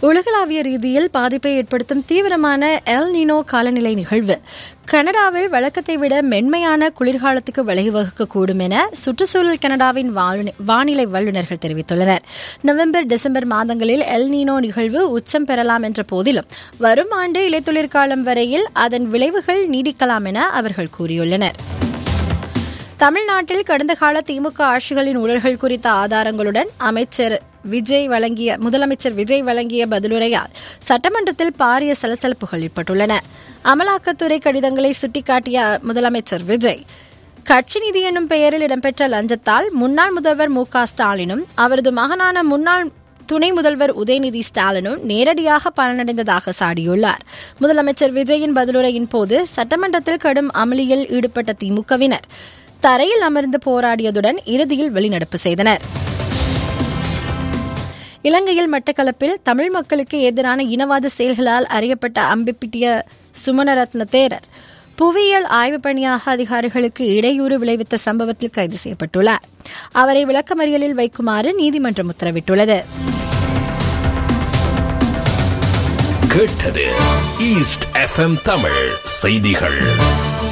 உலகளாவிய ரீதியில் பாதிப்பை ஏற்படுத்தும் தீவிரமான எல் நினோ காலநிலை நிகழ்வு கனடாவில் வழக்கத்தை விட மென்மையான குளிர்காலத்துக்கு வழிவகுக்கக்கூடும் என சுற்றுச்சூழல் கனடாவின் வானி- வானிலை வல்லுநர்கள் தெரிவித்துள்ளனர் நவம்பர் டிசம்பர் மாதங்களில் எல் நீனோ நிகழ்வு உச்சம் பெறலாம் என்ற போதிலும் வரும் ஆண்டு இலைத்துளிர்காலம் வரையில் அதன் விளைவுகள் நீடிக்கலாம் என அவர்கள் கூறியுள்ளனர் தமிழ்நாட்டில் கடந்த கால திமுக ஆட்சிகளின் ஊழல்கள் குறித்த ஆதாரங்களுடன் அமைச்சர் விஜய் வழங்கிய முதலமைச்சர் விஜய் வழங்கிய பதிலுரையால் சட்டமன்றத்தில் பாரிய சலசலப்புகள் ஏற்பட்டுள்ளன அமலாக்கத்துறை கடிதங்களை சுட்டிக்காட்டிய முதலமைச்சர் விஜய் கட்சி நிதி என்னும் பெயரில் இடம்பெற்ற லஞ்சத்தால் முன்னாள் முதல்வர் மு க ஸ்டாலினும் அவரது மகனான முன்னாள் துணை முதல்வர் உதயநிதி ஸ்டாலினும் நேரடியாக பலனடைந்ததாக சாடியுள்ளார் முதலமைச்சர் விஜயின் பதிலுரையின் போது சட்டமன்றத்தில் கடும் அமளியில் ஈடுபட்ட திமுகவினர் தரையில் அமர்ந்து போராடியதுடன் இறுதியில் வெளிநடப்பு செய்தனர் இலங்கையில் மட்டக்களப்பில் தமிழ் மக்களுக்கு எதிரான இனவாத செயல்களால் அறியப்பட்ட அம்பிப்பிட்டிய சுமணரத்ன தேரர் புவியியல் ஆய்வு பணியாக அதிகாரிகளுக்கு இடையூறு விளைவித்த சம்பவத்தில் கைது செய்யப்பட்டுள்ளார் அவரை விளக்கமறியலில் வைக்குமாறு நீதிமன்றம் உத்தரவிட்டுள்ளது கேட்டது ஈஸ்ட் எஃப்எம் தமிழ் செய்திகள்